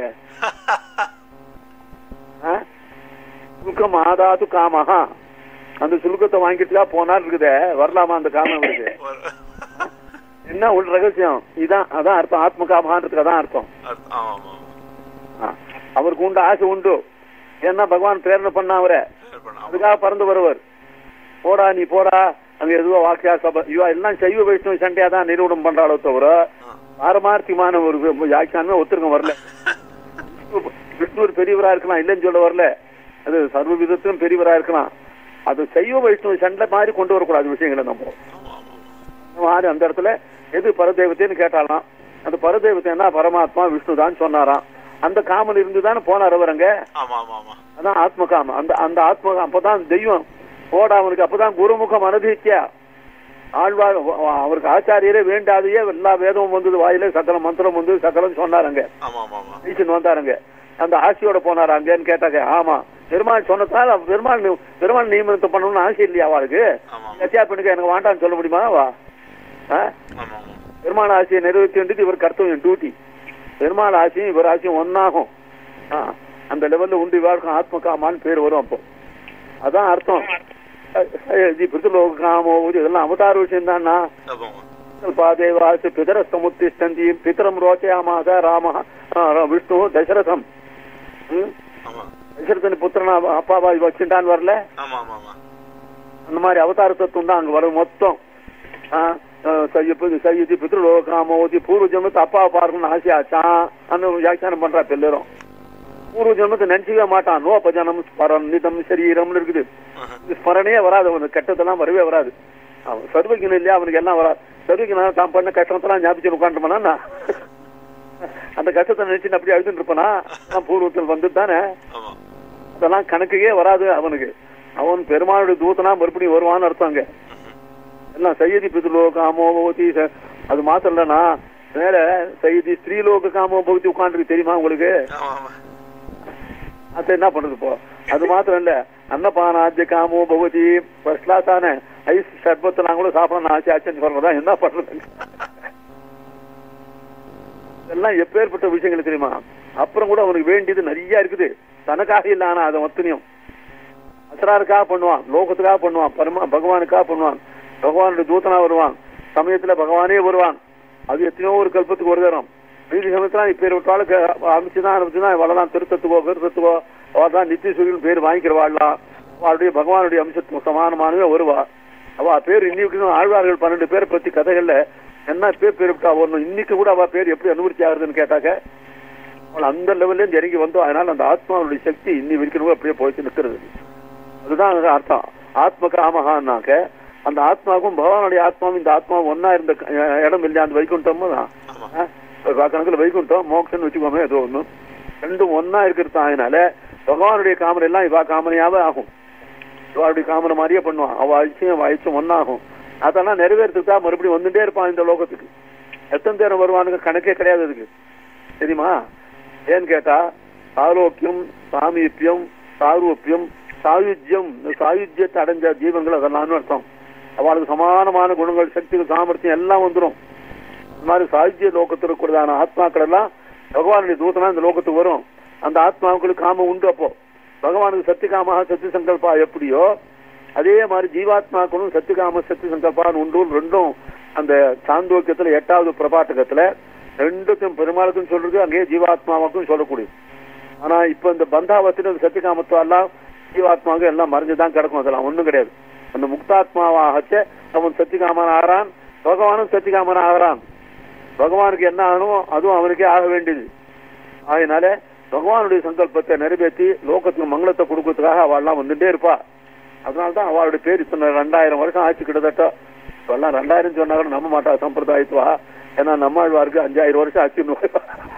ஆ? சுல்கம் ஆதாது காமஹா அந்த சுல்கத்தை வாங்கிட்டுலா போனால் இருக்குதே வரலாமா அந்த காமம் அவருக்கு ஒரு- என்ன உள் ரகசியம் இதான் அதான் அர்த்தம் ஆத்ம காமகான்றதுக்கு அதான் அர்த்தம் அர்த்தம். ஆமா ஆமா ஆ. அவருக்கு உண்டு ஆசை உண்டு ஏன்னா பகவான் பிரேரணை பண்ண அவரை Share பண்ண. ஆமா. அதுக்காக பறந்து வருவர் போடா நீ போடா அங்க எதுவோ வாக்கியா சபை இவ எல்லாம் சைவ வைஷ்ணவ சண்டையா தான் நிரூபணம் பண்றாளோ தவிர ஆ. பாரமார்த்தியமான ஒரு வியாக்கியானமே ஒத்துருக்க வரல விஷ்ணு- விஷ்ணு ஒரு பெரியவரா இருக்கலாம் இல்லைன்னு சொல்ல வரல அது சர்வ விதத்திலும் பெரியவரா இருக்கலாம் அது சைவ வைஷ்ணவ சண்டை மாதிரி கொண்டு வரக்கூடாது விஷயங்களை நம்ம ஆமா, ஆமா, ஆமா. இந்த மாதிரி அந்த இடத்துல எது பரதெய்வத்தைன்னு கேட்டாலாம் அந்த பரதெய்வத்தை என்ன பரமாத்மா விஷ்ணு தான் சொன்னாராம் அந்த காமன் இருந்து தானே போனார் அவர் அங்க ஆமா, ஆமா, ஆமா. அதான் ஆத்மகாமம் அந்த அந்த ஆத்ம அப்பதான் தெய்வம் போட அவனுக்கு அப்பதான் குருமுகம் அனுதித்யா ஆழ்வார் அவருக்கு ஆச்சாரியரே வேண்டாதையே எல்லா வேதமும் வந்தது வாயில சகல மந்திரம் வந்து சகலம் சொன்னாருங்க ஆமா, ஆமா, ஆமா. ஈசன் வந்தாருங்க அந்த ஆசையோட போனாரு அங்கன்னு கேட்டாங்க ஆமா பெருமாள் சொன்னதால் அவ பெருமாள் நி- பெருமாள் நியமனத்தை பண்ணணும்னு ஆசை இல்லையா அவளுக்கு ஆமா, ஆமா. கத்தியா பெண்ணுக்கு எனக்கு வேண்டாம்னு சொல்ல முடியுமா வா ஆ? ஆமா, ஆமா. பெருமாள் ஆசையை நிறைவேற்றி வேண்டியது இவர் கர்த்தவியம் டியூட்டி பெருமாள் ஆசையும் இவர் ஆசையும் ஒன்னாகும் ஆ, அந்த லெவல்ல உண்டு வாழ்க்கை ஆத்மகாமான்னு பேர் வரும் அப்போ அதான் அர்த்தம் இது பிருத்துலோக காமோ இதெல்லாம் அவதார விஷயம் தானா ஆமா, ஆமா. பாதேவாசு பிதர சமுத்திஷ்டந்தி பிதரம் ரோச்சயாமாச ராம விஷ்ணு தசரதம் ம்? ஆமா. தசரதன் புத்திரனா அப்பாவா வச்சுட்டான்னு வரல ஆமா, ஆமா, ஆமா. அந்த மாதிரி அவதார தத்துவம் தான் அங்க வரும் மொத்தம் ஆ, ஆ, சையப்பு சையதி பித்ருலோகாமோதி பூர்வ ஜென்மத்தை அப்பாவை பார்க்கணும்னு ஆசையாச்சான் அந்த வியாக்கியானம் பண்றா இப்ப எல்லாரும் பூர்வ ஜென்மத்தை நினைச்சிக்கவே மாட்டான் நோபஜனம் ஸ்மரம் நிதம் சரீரம்னு இருக்குது ஆஹா. இது ஸ்மரணே வராது அவனுக்கு கெட்டதெல்லாம் வரவே வராது அவன் சர்வஜன் இல்லையா அவனுக்கு எல்லாம் வராது சர்வஜனா தான் பண்ண கஷ்டத்தெல்லாம் ஞாபகம் உட்காந்துருப்பானா அந்த கஷ்டத்தை நினைச்சு அப்படியே அழுதுட்டு இருப்பானா நான் பூர்வத்தில் வந்து தானே ஆமா. அதெல்லாம் கணக்குக்கே வராது அவனுக்கு அவன் பெருமாளுடைய தூதனா மறுபடியும் வருவான்னு அர்த்தங்க ம்ஹும். எல்லாம் சையதி பிதுலோக காமோபவதி ச- அது மாத்திரம் இல்லைன்னா மேல சையதி ஸ்ரீலோக காமோபவதி உட்காந்துருக்கு தெரியுமா உங்களுக்கு ஆமா, ஆமா. அது என்ன பண்றது இப்போ அது மாத்திரம் இல்ல அன்னபானாத்திய காமோ பவதி ஃபர்ஸ்ட் கிளாஸான ஐஸ் சர்பத்தை நான் கூட சாப்பிடணும் ஆச்சு ஆச்சுன்னு சொல்றதா என்ன பண்றது இதெல்லாம் எப்பேற்பட்ட விஷயங்கள் தெரியுமா அப்புறம் கூட அவனுக்கு வேண்டியது நிறைய இருக்குது தனக்காக இல்ல ஆனா அதை மொத்தனையும் அசராருக்காக பண்ணுவான் லோகத்துக்காக பண்ணுவான் பரமா பகவானுக்காக பண்ணுவான் பகவானுடைய தூதனா வருவான் சமயத்துல பகவானே வருவான் அது எத்தனையோ ஒரு கல்பத்துக்கு ஒரு தரம் மீதி சமயத்துல இப்ப விட்டாலும் அமைச்சுதான் ஆரம்பிச்சுதான் இவளெல்லாம் திருத்தத்துவோ விருத்தத்துவோ அவள் தான் நித்திய சூரியன் பேர் வாங்கிக்கிறவாள்லாம் அவளுடைய பகவானுடைய அம்சத்துக்கு சமானமானவே வருவா அவ பேர் இன்னைக்கு ஆழ்வார்கள் பன்னெண்டு பேரை பத்தி கதைகள்ல என்ன பேர் பேர் விட்டா வரணும் இன்னைக்கு கூட அவ பேர் எப்படி அனுபவிச்சு ஆகுதுன்னு கேட்டாக்க அவள் அந்த லெவல்ல இருந்து இறங்கி வந்தோம் அதனால அந்த ஆத்மாவுடைய சக்தி இன்னி வரைக்கும் அப்படியே போயிட்டு நிக்கிறது அதுதான் அங்க அர்த்தம் ஆத்ம காமகான்னாக்க அந்த ஆத்மாவுக்கும் பகவானுடைய ஆத்மாவும் இந்த ஆத்மாவும் ஒன்னா இருந்த க- இடம் இல்லையா அந்த வைகுண்டம் தான் ஆமா. கணக்குல வைகுண்டம் மோக்ஷன் வச்சுக்கோமே ஏதோ ஒண்ணு ரெண்டும் ஒன்னா இருக்கிறது அதனால பகவானுடைய காமனை எல்லாம் இவா காமனையாவே ஆகும் இவாளுடைய காமனை மாதிரியே பண்ணுவான் அவ அழிச்சும் அழிச்சும் ஒன்னாகும் அதெல்லாம் நிறைவேறதுக்கு தான் மறுபடியும் வந்துட்டே இருப்பான் இந்த லோகத்துக்கு எத்தனை பேர் வருவானுங்க கணக்கே கிடையாது அதுக்கு தெரியுமா ஏன்னு கேட்டா ஆரோக்கியம் சாமீபியம் சாரூபியம் சாயுஜ்யம் இந்த சாயுஜ்யத்தை அடைஞ்ச ஜீவன்கள் அதெல்லாம் அர்த்தம் அவளுக்கு சமானமான குணங்கள் சக்திகள் சாமர்த்தியம் எல்லாம் வந்துடும் இந்த மாதிரி சாயுஜ்ய லோகத்தில் இருக்கிறதான ஆத்மாக்கள் எல்லாம் பகவானுடைய தூதனா இந்த லோகத்துக்கு வரும் அந்த ஆத்மாவுக்கு காமம் உண்டு அப்போ பகவானுக்கு சத்தியகாமா சத்திய சங்கல்பா எப்படியோ அதே மாதிரி ஜீவாத்மாக்களும் சத்தியகாம சத்திய சங்கல்பான்னு உண்டு ரெண்டும் அந்த சாந்தோக்கியத்துல எட்டாவது பிரபாட்டகத்துல ரெண்டுக்கும் பெருமாளுக்கும் சொல்றது அங்கேயே ஜீவாத்மாவுக்கும் சொல்லக்கூடியது ஆனா இப்ப இந்த பந்தாவத்தில் இந்த சத்தியகாமத்துவம் எல்லாம் ஜீவாத்மாவுக்கு எல்லாம் மறைஞ்சுதான் கிடக்கும் அதெல்லாம் ஒண்ணும் கிடையாது அந்த முக்தாத்மாவாகச்ச அவன் சத்தியகாமன் ஆகிறான் பகவானும் சத்தியகாமன் ஆகிறான் பகவானுக்கு என்ன ஆகணும் அதுவும் அவனுக்கே ஆக வேண்டியது அதனால பகவானுடைய சங்கல்பத்தை நிறைவேற்றி லோகத்துக்கு மங்களத்தை கொடுக்கறதுக்காக அவள்லாம் வந்துட்டே இருப்பா அதனாலதான் அவளுடைய பேர் இத்தனை ரெண்டாயிரம் வருஷம் ஆச்சு கிட்டத்தட்ட இப்பெல்லாம் ரெண்டாயிரம் சொன்னாலும் நம்ப மாட்டா சம்பிரதாயத்துவா ஏன்னா நம்மாழ்வாருக்கு அஞ்சாயிரம் வருஷம் ஆச்சுன்னு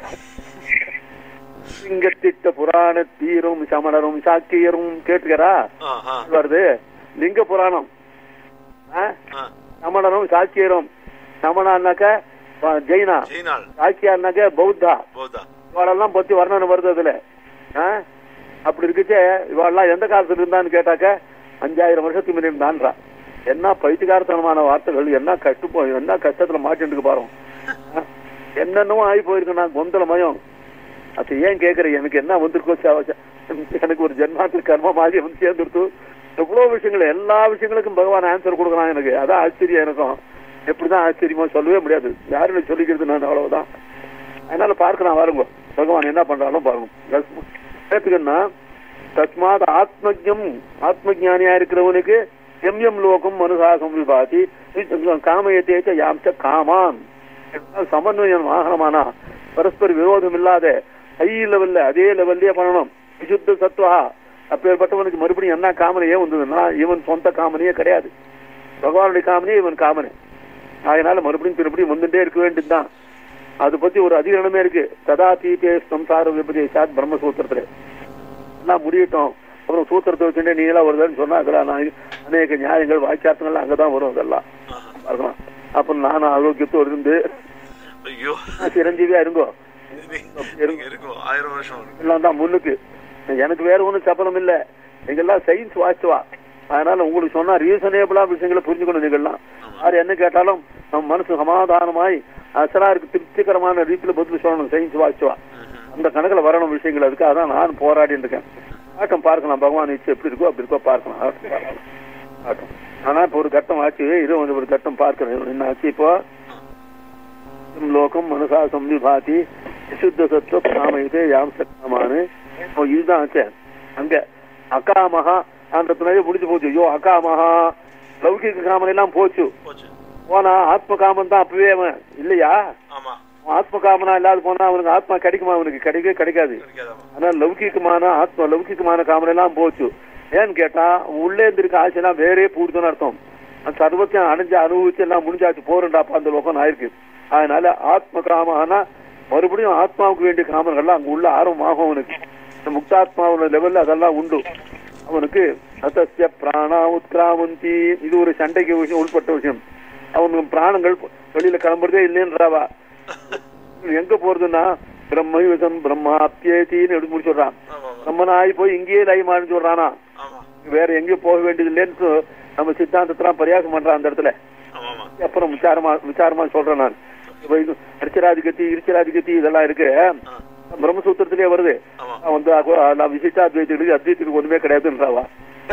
சிங்கத்திட்ட புராண தீரும் சமணரும் சாக்கியரும் கேட்டுக்கிறா ஆ, ஆ, வருது லிங்க புராணம் ஆ? ஆ. சமணரும் சாக்கியரும் சமணான்னாக்க ஆ, ஜெயினா ஜெயினாள் சாக்கியான்னாக்க பௌத்தா பௌத்தா இவாளெல்லாம் பத்தி வர்ணனை வருது அதுல ஆ? அப்படி இருக்குச்சே இவாளெல்லாம் எந்த காலத்துல இருந்தான்னு கேட்டாக்க அஞ்சாயிரம் வருஷத்துக்கு முன்னாடி இருந்தான்றா என்ன பைத்தியகாரத்தனமான வார்த்தைகள் என்ன கஷ்டப்போ என்ன கஷ்டத்துல மாட்டிட்டு பாருங்க ஆ? என்னென்னமோ ஆகி போயிருக்குண்ணா கொந்தல மயம் அது ஏன் கேக்குற எனக்கு என்ன வந்திருக்கோ ச- எனக்கு ஒரு ஜென்மாத்திர கர்மமாக வந்து சேர்ந்துருத்து எவ்வளவு விஷயங்கள் எல்லா விஷயங்களுக்கும் பகவான் ஆன்சர் கொடுக்குறான் எனக்கு அதான் ஆச்சரியம் எனக்கும் எப்படிதான் ஆச்சரியமோ சொல்லவே முடியாது யாரும் சொல்லிக்கிறது நான் அவ்வளவுதான் அதனால பார்க்கலாம் பாருங்க பகவான் என்ன பண்றாலும் பாருங்க ஏத்துக்கன்னா தஸ்மாத் ஆத்மஜம் ஆத்மஜானியா இருக்கிறவனுக்கு எம் எம் லோகம் மனுசாசம் விபாதி காமயத்தேச்ச யாம்ச காமான் சமன்வயம் ஆகணுமானா பரஸ்பர விரோதம் இல்லாத ஹை லெவல்ல அதே லெவல்லயே பண்ணணும் விசுத்த சத்துவா அப்பேற்பட்டவனுக்கு மறுபடியும் என்ன காமனையே வந்ததுன்னா இவன் சொந்த காமனையே கிடையாது பகவானுடைய காமனே இவன் காமனே அதனால மறுபடியும் திருப்படியும் வந்துட்டே இருக்க வேண்டியதுதான் அது பத்தி ஒரு அதிகரணமே இருக்கு ததா தீபே சம்சார விபதேசாத் பிரம்மசூத்திரத்துல எல்லாம் முடியட்டும் அப்புறம் சூத்திரத்தை வச்சுட்டு நீங்களா வருதுன்னு சொன்னா அதெல்லாம் நான் அநேக நியாயங்கள் வாக்கியார்த்தங்கள் அங்கதான் வரும் அதெல்லாம் பார்க்கலாம் அப்ப நானும் ஆரோக்கியத்தோடு இருந்து ஐயோ நான் சிரஞ்சீவியா இருங்கோ நீங்க இருக்கும் ஆயிரம் வருஷம் இருக்கும் எல்லாம் தான் முன்னுக்கு எனக்கு வேற ஒண்ணும் சப்பலம் இல்ல நீங்கெல்லாம் சயின்ஸ் வாச்சுவா அதனால உங்களுக்கு சொன்னா ரீசனேபிளா விஷயங்களை புரிஞ்சுக்கணும் நீங்கெல்லாம் யார் என்ன கேட்டாலும் நம்ம மனசு சமாதானமாய் அசராருக்கு திருப்திகரமான ரீதியில பதில் சொல்லணும் சயின்ஸ் வாச்சுவா அந்த கணக்குல வரணும் விஷயங்கள் அதுக்காக தான் நான் போராடிட்டு இருக்கேன் ஆட்டம் பார்க்கலாம் பகவான் இச்சு எப்படி இருக்கோ அப்படி இருக்கோ பார்க்கலாம் ஆட்டம் பார்க்கலாம். ஆட்டம் ஆனா இப்ப ஒரு கட்டம் ஆச்சு இது வந்து ஒரு கட்டம் பார்க்கிறேன் என்ன ஆச்சு இப்போ லோகம் மனசா சம்விபாதி விசுத்த சத்துவ காமயதே யாம் சக்காமானு இப்போ இதுதான் ஆச்சு அங்க அகாமகா அந்த துணையே முடிஞ்சு போச்சு ஐயோ அகாமகா லௌகிக காமன் எல்லாம் போச்சு போச்சு போனா ஆத்ம காமன் தான் அப்பவே அவன் இல்லையா ஆமா ஆத்ம காமனா இல்லாத போனா அவனுக்கு ஆத்மா கிடைக்குமா அவனுக்கு கிடைக்கவே கிடைக்காது கிடைக்காதாமா ஆனா லௌகிகமான ஆத்ம லௌகிகமான காமன் எல்லாம் போச்சு ஏன்னு கேட்டா உள்ளே இருந்திருக்க ஆசையெல்லாம் வேறே பூடுதுன்னு அர்த்தம் அந்த சர்வத்தையும் அடைஞ்சு அனுபவிச்சு எல்லாம் முடிஞ்சாச்சு போறண்டாப்பா அந்த லோகம் ஆயிருக்கு அதனால ஆத்ம காமனா மறுபடியும் ஆத்மாவுக்கு வேண்டிய காமன்கள்லாம் அங்க உள்ள ஆர்வமாகும் அவனுக்கு இந்த முக்தாத்மாவோட லெவல்ல அதெல்லாம் உண்டு அவனுக்கு அசஸ்ய பிராணா உத்கிராமந்தி இது ஒரு சண்டைக்கு விஷயம் உள்பட்ட விஷயம் அவனுக்கு பிராணங்கள் வெளியில கிளம்புறதே இல்லைன்றாவா எங்க போறதுன்னா பிரம்மயுதம் பிரம்மாப்தியேத்தின்னு எடுத்து முடிச்சுடுறான் ஆமா ஆமா பிரம்மனாய் போய் இங்கேயே லயமான்னு சொல்றானா ஆமா வேற எங்கேயும் போக வேண்டியது இல்லைன்னு நம்ம சித்தாந்தத்தெல்லாம் பரியாசம் பண்றான் அந்த இடத்துல ஆமா ஆமா அப்புறம் விசாரமா விசாரமா சொல்றேன் நான் இப்ப இது அரிச்சராதிகத்தி இருச்சராதிகத்தி இதெல்லாம் இருக்கு ஆ, பிரம்மசூத்திரத்திலே வருது ஆமா நான் வந்து அகு- நான் விசிஷ்டாத்வைத்துக்கு அத்வைத்துக்கு ஒண்ணுமே கிடையாதுன்றாவா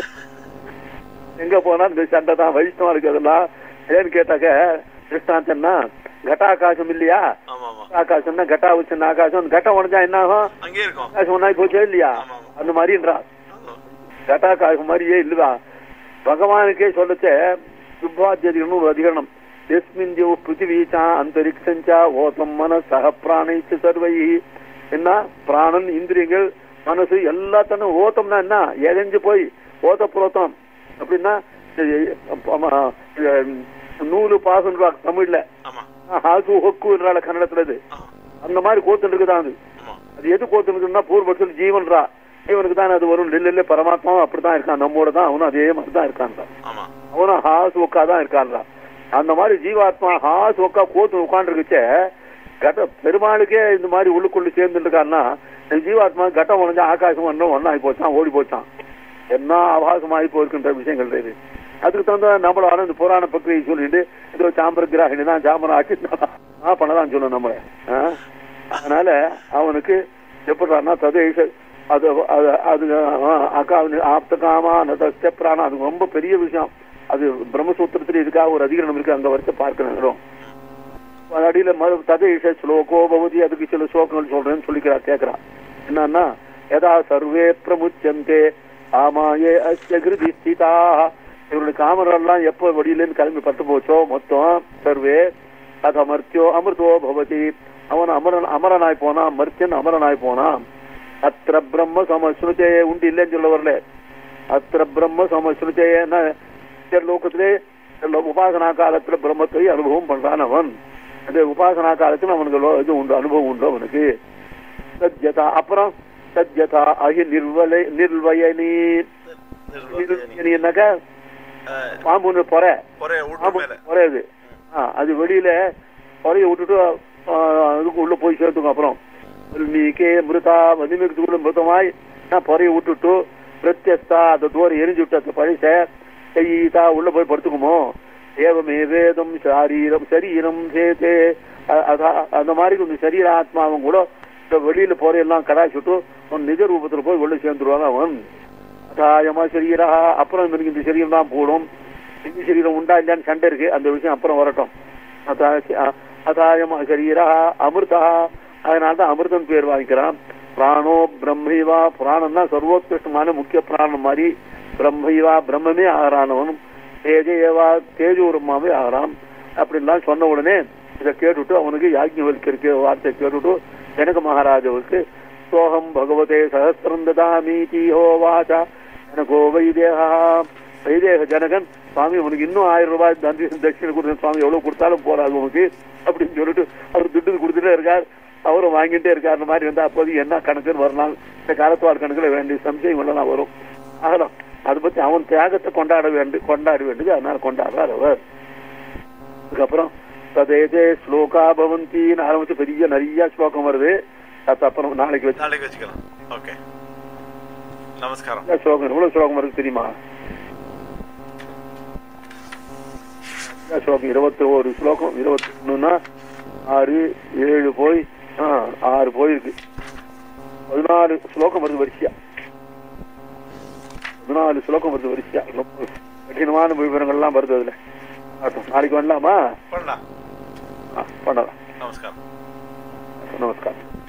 எங்க போனா இந்த சண்டை தான் வைஷ்ணவா இருக்கு அதெல்லாம் ஏன்னு கேட்டாக்க திருஷ்டாந்தம்னா கட்டாகாசம் இல்லையா ஆமா ஆமா ஆகாசம்னா கட்டா வச்சு ஆகாசம் கட்டம் உடஞ்சா என்ன ஆகும் அங்கேயே இருக்கும் ஆகாசம் ஒன்னாய் போச்சே இல்லையா ஆமா, ஆமா. அந்த மாதிரின்றா ஆமா. கட்டாகாசம் மாதிரியே இல்லதா பகவானுக்கே சொல்லச்ச சுப்பாத்தியதிகரணம் ஒரு அதிகரணம் எஸ்மின் ஜோ பிருத்திவீச்சா அந்தரிக்ஷஞ்சா ஓதம் மன சக பிராணைச்சு சர்வை என்ன பிராணன் இந்திரியங்கள் மனசு எல்லாத்தனும் ஓத்தம்னா என்ன எதஞ்சு போய் ஓத புரோத்தம் அப்படின்னா இது, ஆமா, இது, நூலு பாசுன்றா தமிழ்ல ஆமா ஹாசு ஹொக்குன்றால கன்னடத்துல இது ஆமா அந்த மாதிரி கோத்து இருக்குதான் அது ஆமா அது எது கோத்து இருக்குன்னா பூர்வத்தில் ஜீவன்ரா ஜீவனுக்கு தான் அது வரும் இல்ல இல்ல பரமாத்மாவும் அப்படித்தான் இருக்கான் நம்மோட தான் அவனும் அதே மாதிரி தான் இருக்கான்டா ஆமா அவனும் ஹாஸ் ஒக்கா தான் இருக்கான்டா அந்த மாதிரி ஜீவாத்மா ஹாஸ் ஒக்கா கோத்து உட்காந்துருக்குச்சே கட்ட பெருமாளுக்கே இந்த மாதிரி உள்ளுக்குள்ள சேர்ந்து இருக்கான்னா இந்த ஜீவாத்மா கட்டம் உடஞ்சா ஆகாசம் ஒன்றும் ஒன்னா ஆகி போச்சான் ஓடி போச்சான் என்ன ஆபாசம் ஆகி போயிருக்கின்ற விஷயங்கள் இது அதுக்கு தகுந்த நம்மளால இந்த புராண பக்ரியை சொல்லிட்டு ஏதோ சாம்பர கிராகினி தான் சாம்பரம் ஆக்கி நான் பண்ணதான் சொல்லணும் நம்ம ஆ? அதனால அவனுக்கு எப்படின்னா ததேஷ அது அது அது அக்கா ஆப்த காமா நதஸ்ய பிராணம் அது ரொம்ப பெரிய விஷயம் அது பிரம்மசூத்திரத்துல இதுக்காக ஒரு அதிகரணம் இருக்கு அங்க வரைச்ச பார்க்கணும் அது அடியில மறு ததேஷ ஸ்லோகோ பவதி அதுக்கு சில ஸ்லோகங்கள் சொல்றேன்னு சொல்லிக்கிறா கேக்குறா என்னன்னா யதா சர்வே பிரமுச்சந்தே ஆமாயே அஸ்ய கிருதி ஸ்திதா இவருடைய காமரெல்லாம் எப்ப வெளியிலேருந்து கிளம்பி பட்டு போச்சோ மொத்தம் சர்வே அது அமர்த்தியோ அமிர்தோ பவதி அவன் அமரன் அமரனாய் போனான் மர்த்தியன் அமரனாய் போனான் அத்திர பிரம்ம சமஸ்ருதே உண்டு இல்லைன்னு சொல்ல வரல அத்திர பிரம்ம சமஸ்ருதேன்னா இந்த லோகத்திலே இந்த உபாசனா காலத்துல பிரம்மத்தை அனுபவம் பண்றான் அவன் அந்த உபாசனா காலத்துல அவனுக்கு லோ- இது உண்டு அனுபவம் உண்டு அவனுக்கு சத்யதா அப்புறம் சத்யதா அகி நிர்வலை நிர்வயனி நிர்வயனின்னாக்கா அஹ், பாம்புன்னு பொற ஒரே வீட்டு பாம்பு மேல பொறையுது ஆ, அது வெளியில பொறைய விட்டுட்டு ஆ, அதுக்கு உள்ள போய் சேர்த்துக்கும் அப்புறம் நீக்கே மிருதா வதிமிக்கு மிருதமாய் நான் பொறைய விட்டுட்டு பிரத்யஸ்தா அந்த தூரம் எரிஞ்சு விட்டு அந்த பழிச செய்தா உள்ள போய் படுத்துக்குமோ ஏவமே வேதம் சாரீரம் சரீரம் சேதே அ- அதா- அந்த மாதிரி இந்த சரீர ஆத்மாவும் கூட இந்த வெளியில போறையெல்லாம் கடாச்சிட்டு அவன் நிஜ ரூபத்துல போய் உள்ள சேர்ந்துருவாங்க அவன் அதாயமா சரீரா அப்புறம் இவனுக்கு இந்த சரீரம் தான் போடும் இந்த சரீரம் உண்டா இல்லையான்னு சண்டை இருக்கு அந்த விஷயம் அப்புறம் வரட்டும் அதா- அ- அதாயமா சரீரா அமிர்தா அதனால தான் அமிர்தம் பேர் வாங்கிக்கிறான் பிராணோ பிரம்மைவா பிராணம் தான் சர்வோத்கிருஷ்டமான முக்கிய பிராணம் மாதிரி பிரம்மைவா பிரம்மமே ஆகிறானவனும் தேஜேவா தேஜூரமாவே ஆகிறான் அப்படின்லாம் சொன்ன உடனே இதை கேட்டுட்டு அவனுக்கு யாஜ்ஞவல்கிற வார்த்தை கேட்டுட்டு ஜனக மகாராஜாவுக்கு சோகம் பகவதே சகசிரம் ததாமீதி ஹோவாச்சா எனக்கோ வைதேகா வைதேக ஜனகன் சுவாமி உனக்கு இன்னும் ஆயிரம் ரூபாய் நன்றி தட்சிணை கொடுத்த சுவாமி எவ்வளவு கொடுத்தாலும் போறாது உனக்கு அப்படின்னு சொல்லிட்டு அவர் துட்டு கொடுத்துட்டே இருக்கார் அவரும் வாங்கிட்டே இருக்கார் அந்த மாதிரி வந்து அப்போதைக்கு என்ன கணக்குன்னு வரலாம் இந்த காலத்துவார் கணக்குல வேண்டிய சம்சயம் எல்லாம் வரும் ஆகலாம் அதை பத்தி அவன் தியாகத்தை கொண்டாட வேண்டும் கொண்டாட வேண்டியது அதனால கொண்டாடுறார் அவர் அதுக்கப்புறம் ததேதே ஸ்லோகா பவந்தின்னு ஆரம்பிச்சு பெரிய நிறைய ஸ்லோகம் வருது அது அப்புறம் நாளைக்கு வச்சு நாளைக்கு வச்சுக்கலாம் ஓகே நமஸ்காரம் நிறைய ஸ்லோகம் எவ்வளவு ஸ்லோகம் வருது தெரியுமா நிறைய ஸ்லோகம் இருபத்தி ஒரு ஸ்லோகம் இருபத்தி ஒண்ணுன்னா ஆறு ஏழு போய் ஆ, ஆறு போயிருக்கு பதினாலு ஸ்லோகம் வருது வரிசையா பதினாலு ஸ்லோகம் வருது வரிசையா ரொம்ப கடினமான விவரங்கள்லாம் வருது அதுல ஆகட்டும். நாளைக்கு வரலாமா பண்ணலாம் ஆ, பண்ணலாம் நமஸ்காரம் நமஸ்காரம்